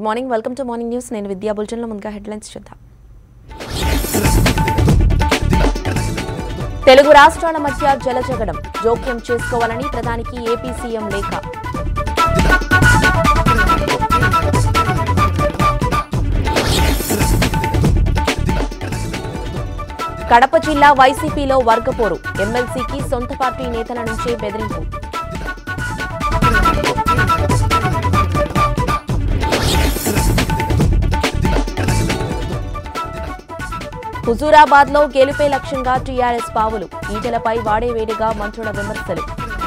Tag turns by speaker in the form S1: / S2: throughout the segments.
S1: morning welcome to morning news నేను విద్యా బులెటిన్లో ముందుగా హెడ్లైన్స్ చూద్దాం తెలుగు రాష్ట్రాల మధ్య జలజగడం జోక్యం చేసుకోవాలని ప్రధానికి ఏపీ సీఎం లేఖ కడప జిల్లా వైసీపీలో వర్గపోరు ఎమ్మెల్సీకి సొంత పార్టీ నేతల నుంచే బెదిరింపు హుజూరాబాద్ లో గెలుపే లక్ష్యంగా టీఆర్ఎస్ పావులు ఈటలపై వాడేవేడిగా మంత్రుల విమర్శలు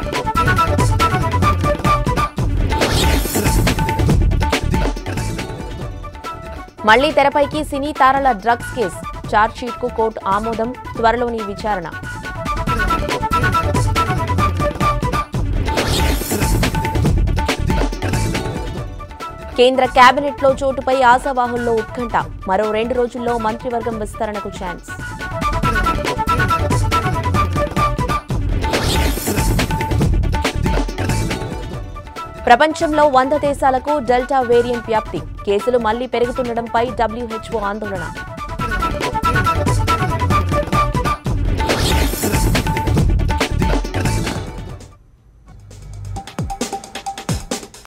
S1: మళ్లీ తెరపైకి సినీ తారల డ్రగ్స్ కేసు ఛార్జ్షీట్ కు కోర్టు ఆమోదం త్వరలోని విచారణ కేంద్ర కేబినెట్లో చోటుపై ఆశావాహుల్లో ఉత్కంఠ మరో రెండు రోజుల్లో మంత్రివర్గం విస్తరణకు ఛాన్స్ ప్రపంచంలో వంద దేశాలకు డెల్టా వేరియంట్ వ్యాప్తి కేసులు మళ్లీ పెరుగుతుండటంపై డబ్ల్యూహెచ్ఓ ఆందోళన